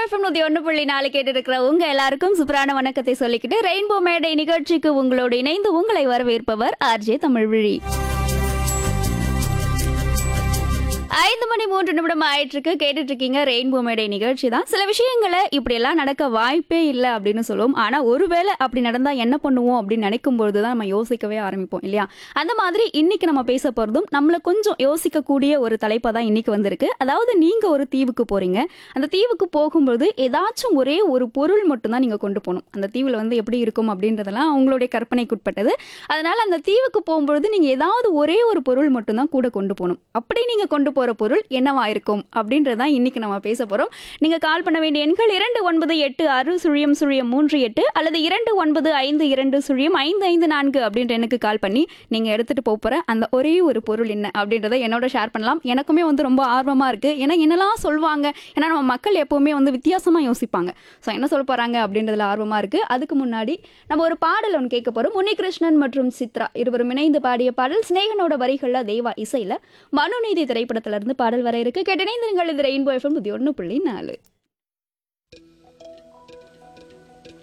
FM நூத்தி ஒன்று புள்ளி நாலு கேட்டு இருக்கிற உங்க எல்லாருக்கும் சூப்பரான வணக்கத்தை சொல்லிக்கிட்டு ரெயின்போ மேடை நிகழ்ச்சிக்கு உங்களோடு இணைந்து உங்களை வரவேற்பவர் ஆர்ஜே தமிழ்விழி ஐந்து மணி மூன்று நிமிடம் ஆயிட்டு இருக்கு கேட்டுட்டு இருக்கீங்க ரெயின்போ மேடை நிகழ்ச்சி தான் சில விஷயங்களை இப்படி எல்லாம் நடக்க வாய்ப்பே இல்லை அப்படின்னு சொல்லுவோம் ஆனா ஒருவேளை அப்படி நடந்தா என்ன பண்ணுவோம் அப்படின்னு நினைக்கும் பொழுது தான் நம்ம யோசிக்கவே ஆரம்பிப்போம் இல்லையா அந்த மாதிரி இன்னைக்கு நம்ம பேச போறதும் நம்மள கொஞ்சம் யோசிக்கக்கூடிய ஒரு தலைப்பா தான் இன்னைக்கு வந்திருக்கு அதாவது நீங்க ஒரு தீவுக்கு போறீங்க அந்த தீவுக்கு போகும்போது ஏதாச்சும் ஒரே ஒரு பொருள் மட்டும்தான் நீங்க கொண்டு போகணும் அந்த தீவுல வந்து எப்படி இருக்கும் அப்படின்றதெல்லாம் அவங்களுடைய கற்பனைக்குட்பட்டது அதனால அந்த தீவுக்கு போகும்பொழுது நீங்க ஏதாவது ஒரே ஒரு பொருள் மட்டும்தான் கூட கொண்டு போகணும் அப்படி நீங்க கொண்டு போற பொருள் என்னவா இருக்கும் அப்படின்றதான் இன்னைக்கு நம்ம பேச போறோம் நீங்க கால் பண்ண வேண்டிய எண்கள் இரண்டு ஒன்பது எட்டு ஆறு சுழியம் சுழியம் மூன்று எட்டு அல்லது இரண்டு ஒன்பது ஐந்து இரண்டு சுழியம் ஐந்து ஐந்து நான்கு அப்படின்ற எனக்கு கால் பண்ணி நீங்க எடுத்துட்டு போக போற அந்த ஒரே ஒரு பொருள் என்ன அப்படின்றத என்னோட ஷேர் பண்ணலாம் எனக்குமே வந்து ரொம்ப ஆர்வமா இருக்கு ஏன்னா என்னெல்லாம் சொல்லுவாங்க ஏன்னா நம்ம மக்கள் எப்பவுமே வந்து வித்தியாசமா யோசிப்பாங்க ஸோ என்ன சொல்ல போறாங்க அப்படின்றதுல ஆர்வமா இருக்கு அதுக்கு முன்னாடி நம்ம ஒரு பாடல் ஒன்று கேட்க போறோம் முனிகிருஷ்ணன் மற்றும் சித்ரா இருவரும் இணைந்து பாடிய பாடல் சிநேகனோட வரிகள்ல தேவா இசையில மனுநீதி திரைப்படத்துல இருந்து பாடல் வர இருக்கு கேட்டினைந்து நீங்கள் இது ரெயின்போ எஃப்எம் ஒன்று புள்ளி நாலு